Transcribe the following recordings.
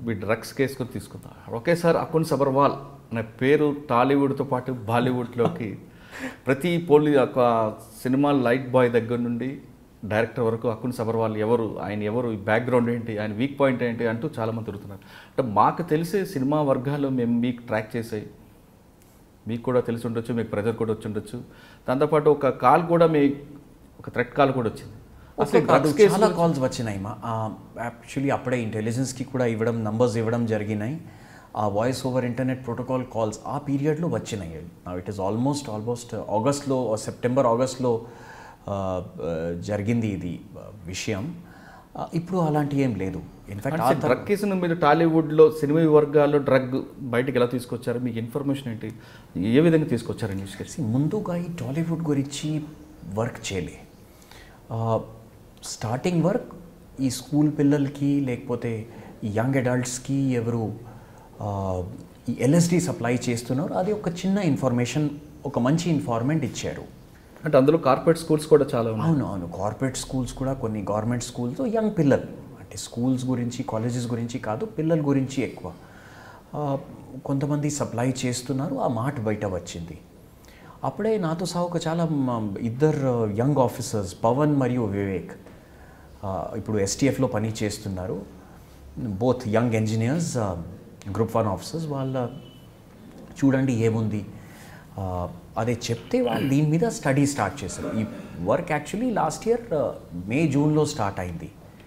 ఈ drugs case కూడా తీసుకుందాం ఒకేసారి అకున్ సబర్వాల్ అనే పేరు టాలీవుడ్తో పాటు బాలీవుడ్లోకి ప్రతి పోలీ ఒక సినిమా లైట్ బాయ్ దగ్గర నుండి డైరెక్టర్ వరకు అకున్ సబర్వాల్ ఎవరు ఆయన ఎవరు బ్యాక్గ్రౌండ్ ఏంటి ఆయన వీక్ పాయింట్ ఏంటి అంటూ చాలామంది తిరుగుతున్నారు అంటే మాకు తెలిసే సినిమా వర్గాలు మేము మీకు ట్రాక్ చేసాయి మీకు కూడా తెలిసి ఉండొచ్చు మీకు ప్రెజర్ కూడా వచ్చి ఉండొచ్చు దాంతోపాటు ఒక కాల్ కూడా మీ ఒక థ్రెట్ కాల్ కూడా వచ్చింది అసలు అసలు కాదు డ్రగ్స్ కేసు చాలా కాల్స్ వచ్చినాయి మా యాక్చువల్లీ అప్పుడే ఇంటెలిజెన్స్కి కూడా ఇవ్వడం నంబర్స్ ఇవ్వడం జరిగినాయి ఆ voice over internet protocol calls ఆ పీరియడ్లో వచ్చినాయి ఇట్ ఈస్ ఆల్మోస్ట్ ఆల్మోస్ట్ ఆగస్ట్లో సెప్టెంబర్ ఆగస్ట్లో జరిగింది ఇది ఆ, విషయం ఆ, ఇప్పుడు అలాంటి ఏం లేదు ఇన్ఫాక్ట్ అంటే డ్రగ్ కేసును మీరు టాలీవుడ్లో సినిమా వర్గాల్లో డ్రగ్ బయటికి ఎలా తీసుకొచ్చారు మీకు ఇన్ఫర్మేషన్ ఏంటి ఏ విధంగా తీసుకొచ్చారు న్యూస్ కేసు See, ముందుగా ఈ టాలీవుడ్ గురించి వర్క్ చేయలే స్టార్టింగ్ వర్క్ ఈ స్కూల్ పిల్లలకి లేకపోతే ఈ యంగ్ అడల్ట్స్కి ఎవరు ఆ, ఈ ఎల్ఎస్డి సప్లై చేస్తున్నారు అది ఒక చిన్న ఇన్ఫర్మేషన్ ఒక మంచి ఇన్ఫార్మెంట్ ఇచ్చారు అంటే అందులో కార్పొరేట్ స్కూల్స్ కూడా చాలా ఉన్నాయి అవును అవును కార్పొరేట్ స్కూల్స్ కూడా కొన్ని గవర్నమెంట్ స్కూల్స్ యంగ్ పిల్లలు అంటే స్కూల్స్ గురించి కాలేజెస్ గురించి కాదు పిల్లల గురించి ఎక్కువ ఆ, కొంతమంది సప్లై చేస్తున్నారు ఆ మాట బయట వచ్చింది అప్పుడే నాతో సహా ఒక చాలా మ- ఇద్దరు యంగ్ ఆఫీసర్స్ పవన్ మరియు వివేక్ ఆ, ఇప్పుడు ఎస్టీఎఫ్లో పని చేస్తున్నారు both young engineers group one officers వాళ్ళ చూడండి ఏముంది ఆ, అదే చెప్తే వాళ్ళు దీని మీద స్టడీ స్టార్ట్ చేశారు ఈ work actually last year May జూన్లో స్టార్ట్ అయింది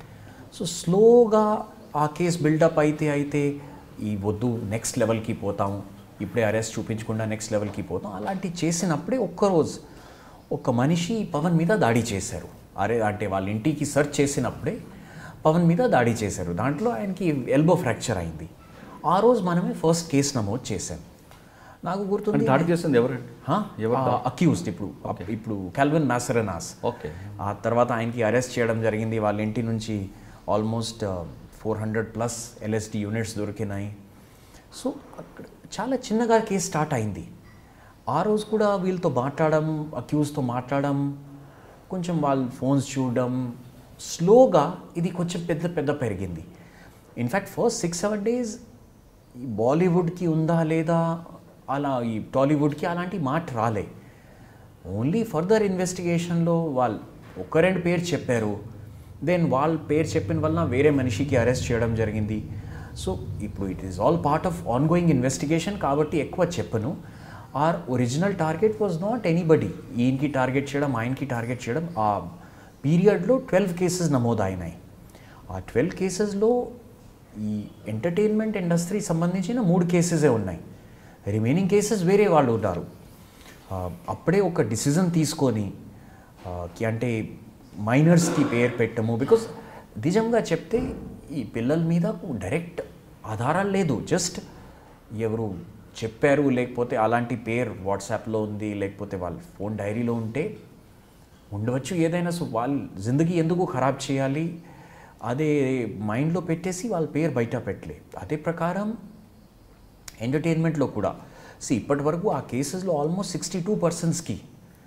సో స్లోగా ఆ కేసు బిల్డప్ అయితే అయితే ఈ వద్దు నెక్స్ట్ లెవెల్కి పోతాం ఇప్పుడే అరెస్ట్ చూపించకుండా నెక్స్ట్ లెవెల్కి పోతాం అలాంటి చేసినప్పుడే ఒక్కరోజు ఒక మనిషి పవన్ మీద దాడి చేశారు అరే అంటే వాళ్ళ ఇంటికి సెర్చ్ చేసినప్పుడే పవన్ మీద దాడి చేశారు దాంట్లో ఆయనకి ఎల్బో ఫ్రాక్చర్ అయింది ఆ రోజు మనమే ఫస్ట్ కేసు నమోదు చేశాం నాకు అంటే గుర్తుంది దాడి చేసింది ఎవరండి ఎవరు అక్యూజ్డ్ ఇప్పుడు ఇప్పుడు కాల్విన్ మ్యాసరనాస్ ఓకే ఆ తర్వాత ఆయనకి అరెస్ట్ చేయడం జరిగింది వాళ్ళ ఇంటి నుంచి almost four hundred plus LSD units దొరికినాయి సో అక్కడ చాలా చిన్నగా కేసు స్టార్ట్ అయింది ఆ రోజు కూడా వీళ్ళతో మాట్లాడడం అక్యూజ్తో మాట్లాడడం కొంచెం వాళ్ళు ఫోన్స్ చూడడం స్లోగా ఇది కొంచెం పెద్ద పెద్ద పెరిగింది in fact first six seven days ఈ బాలీవుడ్కి ఉందా లేదా అలా ఈ టాలీవుడ్కి అలాంటి మాట రాలే ఓన్లీ ఫర్దర్ ఇన్వెస్టిగేషన్లో వాళ్ళు ఒక రెండు పేరు చెప్పారు దెన్ వాళ్ళ పేరు చెప్పిన వలన వేరే మనిషికి అరెస్ట్ చేయడం జరిగింది సో ఇప్పుడు it is all part of ongoing investigation కాబట్టి ఎక్కువ చెప్పను or original target was not anybody ఈయనకి టార్గెట్ చేయడం ఆయనకి టార్గెట్ చేయడం ఆ పీరియడ్లో ట్వెల్వ్ కేసెస్ నమోదైనాయి ఆ ట్వెల్వ్ కేసెస్లో ఈ ఎంటర్టైన్మెంట్ ఇండస్ట్రీ సంబంధించిన మూడు కేసెసే ఉన్నాయి రిమైనింగ్ కేసెస్ వేరే వాళ్ళు ఉన్నారు ఆ, అప్పుడే ఒక డిసిజన్ తీసుకొని ఆ, కి అంటే మైనర్స్కి పేరు పెట్టము బికాస్ నిజంగా చెప్తే ఈ పిల్లల మీద డైరెక్ట్ ఆధారాలు లేదు జస్ట్ ఎవరు చెప్పారు లేకపోతే అలాంటి పేరు వాట్సాప్లో ఉంది లేకపోతే వాళ్ళ ఫోన్ డైరీలో ఉంటే ఉండవచ్చు ఏదైనా సో వాళ్ళ జిందగీ ఎందుకు ఖరాబ్ చేయాలి అదే మైండ్లో పెట్టేసి వాళ్ళ పేరు బయట పెట్టలే అదే ప్రకారం ఎంటర్టైన్మెంట్లో కూడా సి ఇప్పటి వరకు ఆ కేసెస్లో ఆల్మోస్ట్ సిక్స్టీ టూ పర్సన్స్కి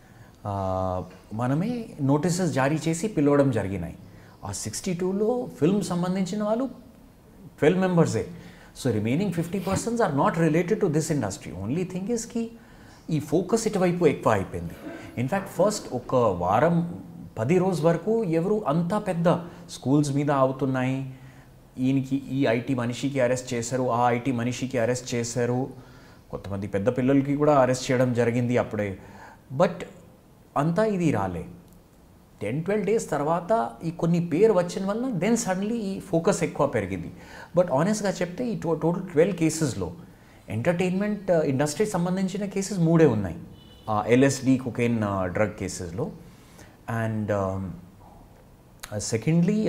మనమే నోటీసెస్ జారీ చేసి పిలవడం జరిగినాయి ఆ సిక్స్టీ టూలో ఫిల్మ్ సంబంధించిన వాళ్ళు ట్వెల్వ్ మెంబర్సే so remaining fifty persons are not related to this industry only thing is కి ఈ ఫోకస్ ఇటువైపు ఎక్కువ అయిపోయింది ఇన్ఫ్యాక్ట్ ఫస్ట్ ఒక వారం పది రోజు వరకు ఎవరు అంత పెద్ద స్కూల్స్ మీద అవుతున్నాయి ఈయనకి ఈ ఐటీ మనిషికి అరెస్ట్ చేశారు ఆ ఐటీ మనిషికి అరెస్ట్ చేశారు కొంతమంది పెద్ద పిల్లలకి కూడా అరెస్ట్ చేయడం జరిగింది అప్పుడే బట్ అంతా ఇది రాలే టెన్ ట్వెల్వ్ డేస్ తర్వాత ఈ కొన్ని పేరు వచ్చిన వల్ల దెన్ సడన్లీ ఈ ఫోకస్ ఎక్కువ పెరిగింది బట్ ఆనెస్ట్గా చెప్తే ఈ టో టోటల్ ట్వెల్వ్ కేసెస్లో ఎంటర్టైన్మెంట్ ఇండస్ట్రీకి సంబంధించిన కేసెస్ మూడే ఉన్నాయి ఎల్ఎస్డి కుకెన్ డ్రగ్ కేసెస్లో and secondly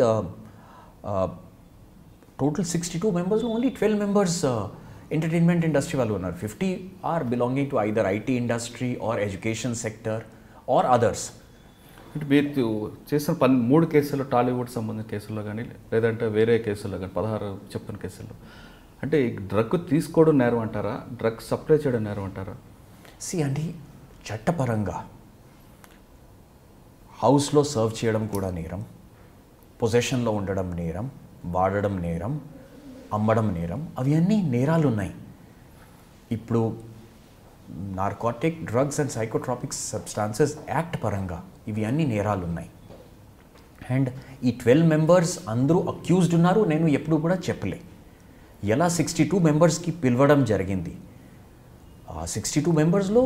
total sixty two మెంబర్స్లో only twelve members entertainment industry వాళ్ళు ఉన్నారు fifty are belonging to either IT industry or education sector or others అంటే మీరు చేసిన పని మూడు కేసుల్లో టాలీవుడ్ సంబంధించిన కేసుల్లో కానీ లేదంటే వేరే కేసుల్లో కానీ పదహారు చెప్పిన కేసుల్లో అంటే ఈ డ్రగ్ తీసుకోవడం నేరం అంటారా డ్రగ్ సప్లై చేయడం నేరం అంటారా సి అండి చట్టపరంగా హౌస్లో సర్వ్ చేయడం కూడా నేరం పొజెషన్లో ఉండడం నేరం వాడడం నేరం అమ్మడం నేరం అవి అన్నీ నేరాలు ఉన్నాయి ఇప్పుడు narcotic drugs and psychotropics substances act పరంగా ఇవి అన్ని నేరాలు ఉన్నాయి అండ్ ఈ ట్వెల్వ్ మెంబర్స్ అందరూ అక్యూజ్డ్ ఉన్నారు నేను ఎప్పుడు కూడా చెప్పలే ఎలా సిక్స్టీ టూ మెంబర్స్కి పిలవడం జరిగింది ఆ సిక్స్టీ టూ మెంబర్స్లో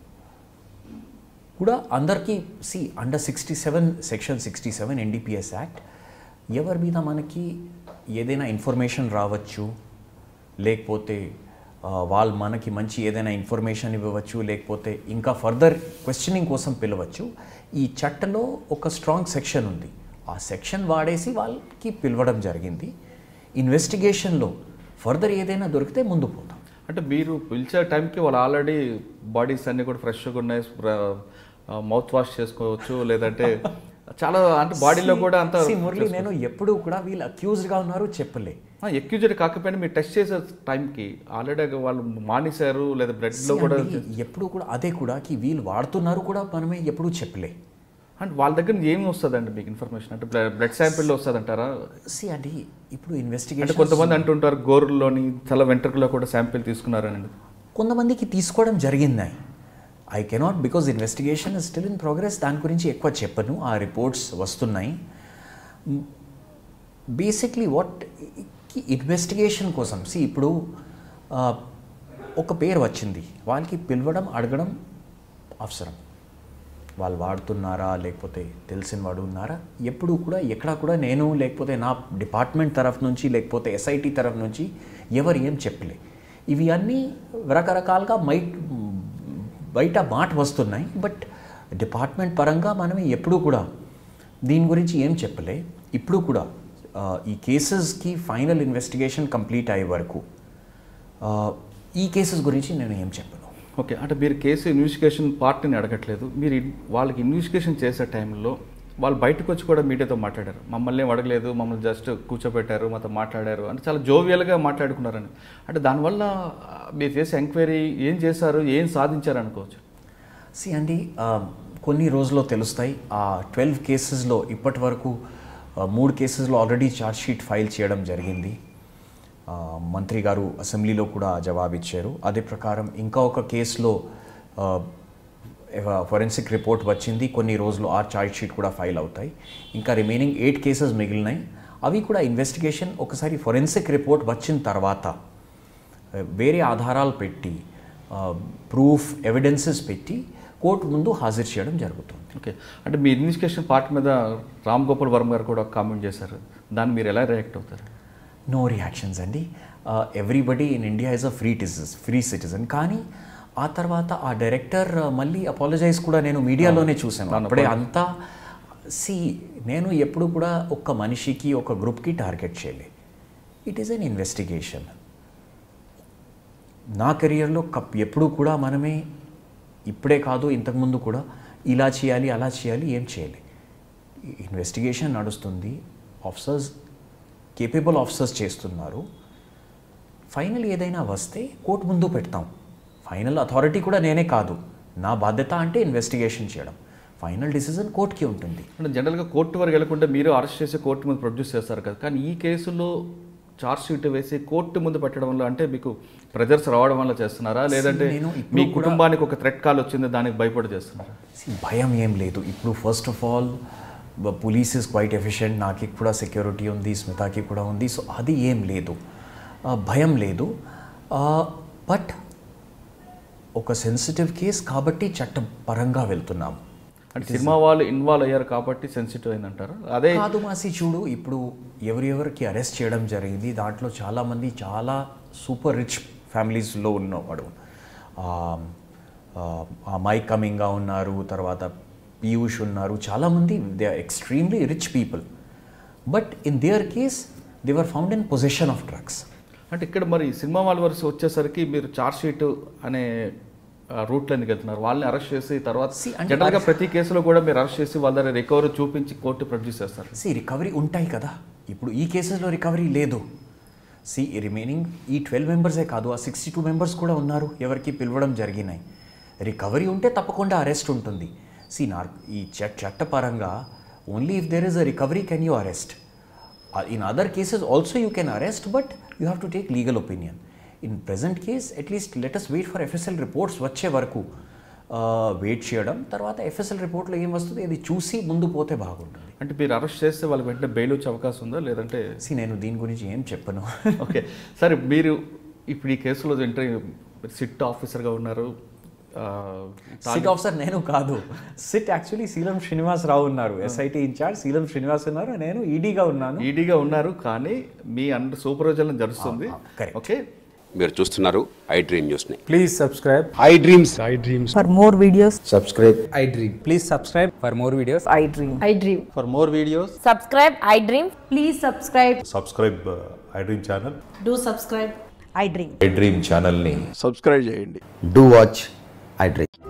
కూడా అందరికీ see under sixty seven section sixty seven NDPS act ఎవరి మీద మనకి ఏదైనా ఇన్ఫర్మేషన్ రావచ్చు లేకపోతే ఆ, వాళ్ళు మనకి మంచి ఏదైనా ఇన్ఫర్మేషన్ ఇవ్వవచ్చు లేకపోతే ఇంకా ఫర్దర్ క్వశ్చనింగ్ కోసం పిలవచ్చు ఈ చట్టంలో ఒక స్ట్రాంగ్ సెక్షన్ ఉంది ఆ సెక్షన్ వాడేసి వాళ్ళకి పిలవడం జరిగింది ఇన్వెస్టిగేషన్లో ఫర్దర్ ఏదైనా దొరికితే ముందు పోతాం అంటే మీరు పిలిచే టైంకి వాళ్ళు ఆల్రెడీ బాడీస్ అన్నీ కూడా ఫ్రెష్గా ఉన్నాయి మౌత్ వాష్ చేసుకోవచ్చు లేదంటే చాలా అంటే బాడీలో కూడా అంత See, మురళి నేను ఎప్పుడూ కూడా వీళ్ళు అక్యూజ్డ్గా ఉన్నారు చెప్పలే ఎక్యూజెడ్ కాకపోయినా మీరు టెస్ట్ చేసే టైంకి ఆల్రెడీ వాళ్ళు మానేశారు లేదా బ్లడ్లో కూడా See, అండి, ఎప్పుడు కూడా అదే కూడా కి వీళ్ళు వాడుతున్నారు కూడా మనమే ఎప్పుడూ చెప్పలే అంటే వాళ్ళ దగ్గర నుంచి ఏమి వస్తుందండి మీకు ఇన్ఫర్మేషన్ అంటే బ్లడ్ శాంపిల్లో వస్తుంది అంటారా సి అండి ఇప్పుడు అంటే ఇన్వెస్టిగేషన్ కొంతమంది అంటుంటారు గోరుల్లోని తల వెంట్రుకలో కూడా శాంపిల్ తీసుకున్నారని కొంతమందికి తీసుకోవడం జరిగింది I cannot because investigation still in progress దాని గురించి ఎక్కువ చెప్పను ఆ రిపోర్ట్స్ వస్తున్నాయి బేసిక్లీ వాట్ ఇన్వెస్టిగేషన్ కోసం సి ఇప్పుడు ఆ, ఒక పేరు వచ్చింది వాళ్ళకి పిలవడం అడగడం అవసరం వాళ్ళు వాడుతున్నారా లేకపోతే తెలిసిన వాడు ఉన్నారా ఎప్పుడు కూడా ఎక్కడా కూడా నేను లేకపోతే నా డిపార్ట్మెంట్ తరఫు నుంచి లేకపోతే ఎస్ఐటి తరఫు నుంచి ఎవరు ఏం చెప్పలే ఇవి అన్నీ రకరకాలుగా మై బయట మాట వస్తున్నాయి బట్ డిపార్ట్మెంట్ పరంగా మనం ఎప్పుడూ కూడా దీని గురించి ఏం చెప్పలే ఇప్పుడు కూడా ఆ, ఈ కేసెస్కి ఫైనల్ ఇన్వెస్టిగేషన్ కంప్లీట్ అయ్యే వరకు ఆ, ఈ కేసెస్ గురించి నేను ఏం చెప్పను ఓకే అంటే మీరు కేసు ఇన్వెస్టిగేషన్ పార్టీని అడగట్లేదు మీరు ఇన్- వాళ్ళకి ఇన్వెస్టిగేషన్ చేసే టైంలో వాళ్ళు బయటకు వచ్చి కూడా మీడియాతో మాట్లాడారు మమ్మల్ని ఏం అడగలేదు మమ్మల్ని జస్ట్ కూర్చోబెట్టారు మాతో మాట్లాడారు అంటే చాలా జోవియల్గా మాట్లాడుకున్నారని అంటే దానివల్ల ఆ, మీరు చేసే ఎంక్వైరీ ఏం చేశారు ఏం సాధించారు అనుకోవచ్చు సి అండి ఆ, కొన్ని రోజుల్లో తెలుస్తాయి ఆ ట్వెల్వ్ కేసెస్లో ఇప్పటి వరకు ఆ, మూడు కేసెస్లో ఆల్రెడీ ఛార్జ్ షీట్ ఫైల్ చేయడం జరిగింది ఆ, మంత్రి గారు అసెంబ్లీలో కూడా జవాబిచ్చారు అదే ప్రకారం ఇంకా ఒక కేసులో ఫొరెన్సిక్ రిపోర్ట్ వచ్చింది కొన్ని రోజులు ఆ ఛార్జ్ షీట్ కూడా ఫైల్ అవుతాయి ఇంకా రిమైనింగ్ ఎయిట్ కేసెస్ మిగిలినాయి అవి కూడా ఇన్వెస్టిగేషన్ ఒకసారి ఫొరెన్సిక్ రిపోర్ట్ వచ్చిన తర్వాత వేరే ఆధారాలు పెట్టి ప్రూఫ్ ఎవిడెన్సెస్ పెట్టి కోర్టు ముందు హాజరు చేయడం జరుగుతుంది ఓకే అంటే మీ ఇన్వెస్టిగేషన్ పార్ట్ మీద రామ్ గోపాల్ వర్మ గారు కూడా కామెంట్ చేశారు దాన్ని మీరు ఎలా రియాక్ట్ అవుతారు నో రియాక్షన్స్ అండి everybody in India is a free టిజన్ ఫ్రీ సిటిజన్ కానీ ఆ తర్వాత ఆ డైరెక్టర్ మళ్ళీ అపాలజైజ్ కూడా నేను మీడియాలోనే చూశాను తను అప్పుడే అంతా సి నేను ఎప్పుడు కూడా ఒక్క మనిషికి ఒక గ్రూప్కి టార్గెట్ చేయలే ఇట్ ఈస్ అన్ ఇన్వెస్టిగేషన్ నా కెరియర్లో కప్ ఎప్పుడు కూడా మనమే ఇప్పుడే కాదు ఇంతకుముందు కూడా ఇలా చేయాలి అలా చేయాలి ఏం చేయాలి ఇన్వెస్టిగేషన్ నడుస్తుంది ఆఫీసర్స్ కేపబుల్ ఆఫీసర్స్ చేస్తున్నారు ఫైనల్ ఏదైనా వస్తే కోర్టు ముందు పెడతాం ఫైనల్ అథారిటీ కూడా నేనే కాదు నా బాధ్యత అంటే ఇన్వెస్టిగేషన్ చేయడం ఫైనల్ డిసిజన్ కోర్టుకి ఉంటుంది అంటే జనరల్గా కోర్టు వరకు వెళ్ళకుండా మీరు అరెస్ట్ చేసి కోర్టు ముందు ప్రొడ్యూస్ చేస్తారు కదా కానీ ఈ కేసులో చార్జ్ షీట్ వేసి కోర్టు ముందు పెట్టడం వల్ల అంటే మీకు ప్రెజర్స్ రావడం వల్ల చేస్తున్నారా లేదంటే నేను ఇప్పుడు మీ కూడా- కుటుంబానికి ఒక థ్రెట్ కాల్ వచ్చింది దానికి భయపడి చేస్తున్నారా See, భయం ఏం లేదు ఇప్పుడు first of all police is quite efficient నాకు కూడా సెక్యూరిటీ ఉంది స్మితాకి కూడా ఉంది సో అది ఏం లేదు ఆ, భయం లేదు బట్ ఒక సెన్సిటివ్ కేస్ కాబట్టి చట్టపరంగా వెళ్తున్నాం అంటే సినిమా వాళ్ళు ఇన్వాల్వ్ అయ్యారు కాబట్టి సెన్సిటివ్ అయిందంటారు అదే కాదు మాసి చూడు ఇప్పుడు ఎవరెవరికి అరెస్ట్ చేయడం జరిగింది దాంట్లో చాలామంది చాలా సూపర్ రిచ్ ఫ్యామిలీస్లో ఉన్నవాడు ఆ, ఆ, ఆ మైక్ కమింగ్గా ఉన్నారు తర్వాత పీయూష్ ఉన్నారు చాలామంది they are extremely rich people but in their case they were found in possession of drugs అంటే ఇక్కడ మరి సినిమా వాళ్ళ వరుస వచ్చేసరికి మీరు చార్జ్ షీట్ అనే రూట్లో ఎందుకు వెళ్తున్నారు వాళ్ళని అరెస్ట్ చేసి తర్వాత See, అంటే జనరల్గా ప్రతి కేసులో కూడా మీరు అరెస్ట్ చేసి వాళ్ళ దగ్గర రికవరీ చూపించి కోర్టు ప్రొడ్యూస్ చేస్తారు సి రికవరీ ఉంటాయి కదా ఇప్పుడు ఈ కేసెస్లో రికవరీ లేదు సి రిమైనింగ్ ఈ ట్వెల్వ్ మెంబర్సే కాదు ఆ సిక్స్టీ టూ మెంబర్స్ కూడా ఉన్నారు ఎవరికి పిలవడం జరిగినాయి రికవరీ ఉంటే తప్పకుండా అరెస్ట్ ఉంటుంది సి నార్ ఈ చట్ చట్టపరంగా only if there is a recovery can you arrest in other cases also you can arrest but you have to take legal opinion in present case at least let us wait for FSL reports వచ్చే వరకు wait చేయడం తర్వాత FSL రిపోర్ట్లో ఏం వస్తుంది అది చూసి ముందు పోతే బాగుంటుంది అంటే మీరు అరెస్ట్ చేస్తే వాళ్ళకి వెంటనే బెయిల్ వచ్చే అవకాశం ఉందా లేదంటే సి నేను దీని గురించి ఏం చెప్పను ఓకే సరే మీరు ఇప్పుడు ఈ కేసులో ఏంటంటే మీరు సిట్ ఆఫీసర్గా ఉన్నారు ఆ, సిట్ ఆఫీసర్ నేను కాదు సిట్ యాక్చువల్లీ సీలం శ్రీనివాసరావు ఉన్నారు ఎస్ఐటి ఇన్ఛార్జ్ సీలం శ్రీనివాస్ ఉన్నారు నేను ఈడీగా ఉన్నాను ఈడీగా ఉన్నారు కానీ మీ అండర్ సూపర్వైజన్ జరుగుతుంది correct. ఓకే మీరు చూస్తున్నారు ఐ డ్రీమ్ న్యూస్ని Please subscribe. I dreams For more videos, I dream. Please subscribe for more videos. I dream. I dream. For more videos, Subscribe, I dream. Please subscribe. Subscribe I dream channel Do subscribe. I dream. I dream ఛానల్ని subscribe చేయండి do watch I Dream.